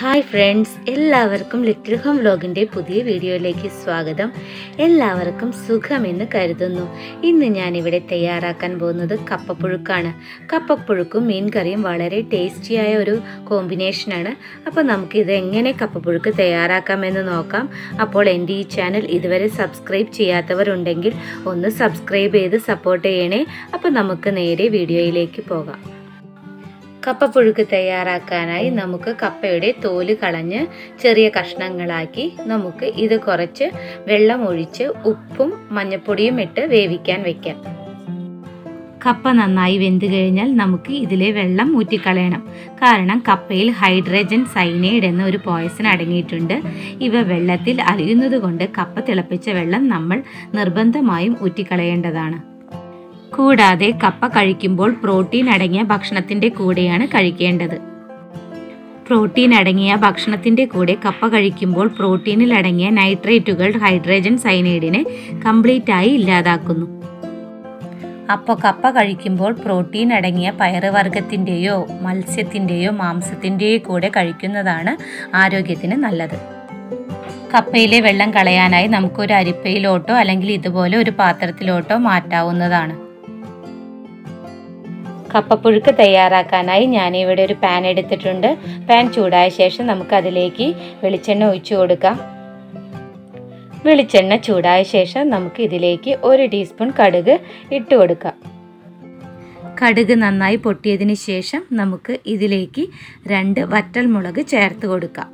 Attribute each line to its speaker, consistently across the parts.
Speaker 1: hi friends എല്ലാവർക്കും little home വ്ലോഗിൻ്റെ പുതിയ വീഡിയോയിലേക്ക് സ്വാഗതം എല്ലാവർക്കും സുഖമെന്ന് കരുതുന്നു ഇന്ന് ഞാനിവിടെ തയ്യാറാക്കാൻ പോകുന്നത് കപ്പപ്പുഴുക്കാണ് കപ്പപ്പുഴുക്കും മീൻ കറിയും വളരെ ടേസ്റ്റിയായ ഒരു കോമ്പിനേഷനാണ് അപ്പോൾ നമുക്കിത് എങ്ങനെ കപ്പപ്പുഴുക്ക് തയ്യാറാക്കാമെന്ന് നോക്കാം അപ്പോൾ എൻ്റെ ഈ ചാനൽ ഇതുവരെ സബ്സ്ക്രൈബ് ചെയ്യാത്തവരുണ്ടെങ്കിൽ ഒന്ന് സബ്സ്ക്രൈബ് ചെയ്ത് സപ്പോർട്ട് ചെയ്യണേ അപ്പോൾ നമുക്ക് നേരെ വീഡിയോയിലേക്ക് പോകാം കപ്പപ്പുഴുക്ക് തയ്യാറാക്കാനായി നമുക്ക് കപ്പയുടെ തോല് കളഞ്ഞ് ചെറിയ കഷ്ണങ്ങളാക്കി നമുക്ക് ഇത് കുറച്ച് വെള്ളം ഒഴിച്ച് ഉപ്പും മഞ്ഞപ്പൊടിയും ഇട്ട് വേവിക്കാൻ വെക്കാം കപ്പ നന്നായി വെന്ത് കഴിഞ്ഞാൽ നമുക്ക് ഇതിലെ വെള്ളം ഊറ്റിക്കളയണം കാരണം കപ്പയിൽ ഹൈഡ്രജൻ സൈനൈഡ് എന്ന ഒരു പോയസൺ അടങ്ങിയിട്ടുണ്ട് ഇവ വെള്ളത്തിൽ അലിയുന്നത് കൊണ്ട് കപ്പ തിളപ്പിച്ച വെള്ളം നമ്മൾ നിർബന്ധമായും ഊറ്റിക്കളയേണ്ടതാണ് കൂടാതെ കപ്പ കഴിക്കുമ്പോൾ പ്രോട്ടീൻ അടങ്ങിയ ഭക്ഷണത്തിന്റെ കൂടെയാണ് കഴിക്കേണ്ടത് പ്രോട്ടീൻ അടങ്ങിയ ഭക്ഷണത്തിന്റെ കൂടെ കപ്പ കഴിക്കുമ്പോൾ പ്രോട്ടീനിൽ അടങ്ങിയ നൈട്രേറ്റുകൾ ഹൈഡ്രജൻ സൈനൈഡിനെ കംപ്ലീറ്റ് ആയി ഇല്ലാതാക്കുന്നു അപ്പോൾ കപ്പ കഴിക്കുമ്പോൾ പ്രോട്ടീൻ അടങ്ങിയ പയറുവർഗത്തിൻ്റെയോ മത്സ്യത്തിൻ്റെയോ മാംസത്തിൻ്റെയോ കൂടെ കഴിക്കുന്നതാണ് ആരോഗ്യത്തിന് നല്ലത് കപ്പയിലെ വെള്ളം കളയാനായി നമുക്കൊരു അരിപ്പയിലോട്ടോ അല്ലെങ്കിൽ ഇതുപോലെ ഒരു പാത്രത്തിലോട്ടോ മാറ്റാവുന്നതാണ് കപ്പപ്പുഴുക്ക് തയ്യാറാക്കാനായി ഞാനിവിടെ ഒരു പാൻ എടുത്തിട്ടുണ്ട് പാൻ ചൂടായ ശേഷം നമുക്ക് അതിലേക്ക് വെളിച്ചെണ്ണ ഒഴിച്ചു കൊടുക്കാം വെളിച്ചെണ്ണ ചൂടായ ശേഷം നമുക്ക് ഇതിലേക്ക് ഒരു ടീസ്പൂൺ കടുക് ഇട്ട് കൊടുക്കാം കടുക് നന്നായി പൊട്ടിയതിന് ശേഷം നമുക്ക് ഇതിലേക്ക് രണ്ട് വറ്റൽ മുളക് ചേർത്ത് കൊടുക്കാം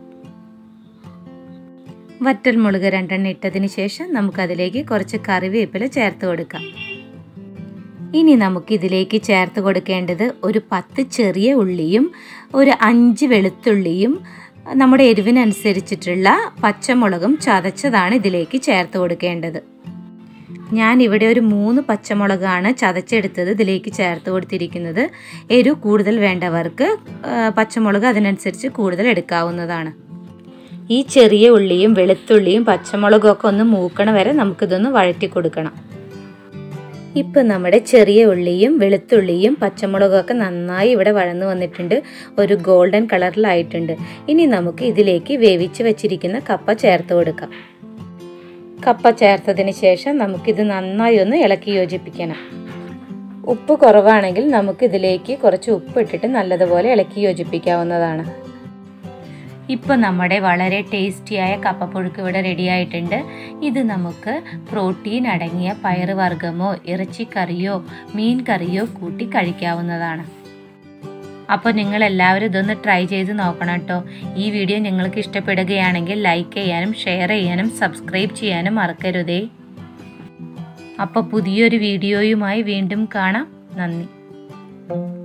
Speaker 1: വറ്റൽ മുളക് രണ്ടെണ്ണം ഇട്ടതിന് ശേഷം നമുക്കതിലേക്ക് കുറച്ച് കറിവേപ്പില ചേർത്ത് കൊടുക്കാം ഇനി നമുക്ക് ഇതിലേക്ക് ചേർത്ത് കൊടുക്കേണ്ടത് ഒരു പത്ത് ചെറിയ ഉള്ളിയും ഒരു അഞ്ച് വെളുത്തുള്ളിയും നമ്മുടെ എരിവിനനുസരിച്ചിട്ടുള്ള പച്ചമുളകും ചതച്ചതാണ് ഇതിലേക്ക് ചേർത്ത് കൊടുക്കേണ്ടത് ഞാൻ ഇവിടെ ഒരു മൂന്ന് പച്ചമുളകാണ് ചതച്ചെടുത്തത് ഇതിലേക്ക് ചേർത്ത് കൊടുത്തിരിക്കുന്നത് എരിവ് കൂടുതൽ വേണ്ടവർക്ക് പച്ചമുളക് അതിനനുസരിച്ച് കൂടുതൽ എടുക്കാവുന്നതാണ് ഈ ചെറിയ ഉള്ളിയും വെളുത്തുള്ളിയും പച്ചമുളകും ഒക്കെ ഒന്ന് മൂക്കണ വരെ നമുക്കിതൊന്ന് വഴറ്റി കൊടുക്കണം ഇപ്പം നമ്മുടെ ചെറിയ ഉള്ളിയും വെളുത്തുള്ളിയും പച്ചമുളകൊക്കെ നന്നായി ഇവിടെ വഴന്നു വന്നിട്ടുണ്ട് ഒരു ഗോൾഡൻ കളറിലായിട്ടുണ്ട് ഇനി നമുക്ക് ഇതിലേക്ക് വേവിച്ച് വെച്ചിരിക്കുന്ന കപ്പ ചേർത്ത് കൊടുക്കാം കപ്പ ചേർത്തതിന് ശേഷം നമുക്കിത് നന്നായി ഒന്ന് ഇളക്കി യോജിപ്പിക്കണം ഉപ്പ് കുറവാണെങ്കിൽ നമുക്ക് ഇതിലേക്ക് കുറച്ച് ഉപ്പ് ഇട്ടിട്ട് നല്ലതുപോലെ ഇളക്കി യോജിപ്പിക്കാവുന്നതാണ് ഇപ്പോൾ നമ്മുടെ വളരെ ടേസ്റ്റിയായ കപ്പപ്പുഴുക്ക് ഇവിടെ റെഡി ആയിട്ടുണ്ട് ഇത് നമുക്ക് പ്രോട്ടീൻ അടങ്ങിയ പയറുവർഗ്ഗമോ ഇറച്ചിക്കറിയോ മീൻ കറിയോ കൂട്ടി കഴിക്കാവുന്നതാണ് അപ്പോൾ നിങ്ങൾ എല്ലാവരും ഇതൊന്ന് ട്രൈ ചെയ്ത് നോക്കണം കേട്ടോ ഈ വീഡിയോ നിങ്ങൾക്ക് ഇഷ്ടപ്പെടുകയാണെങ്കിൽ ലൈക്ക് ചെയ്യാനും ഷെയർ ചെയ്യാനും സബ്സ്ക്രൈബ് ചെയ്യാനും മറക്കരുതേ അപ്പോൾ പുതിയൊരു വീഡിയോയുമായി വീണ്ടും കാണാം നന്ദി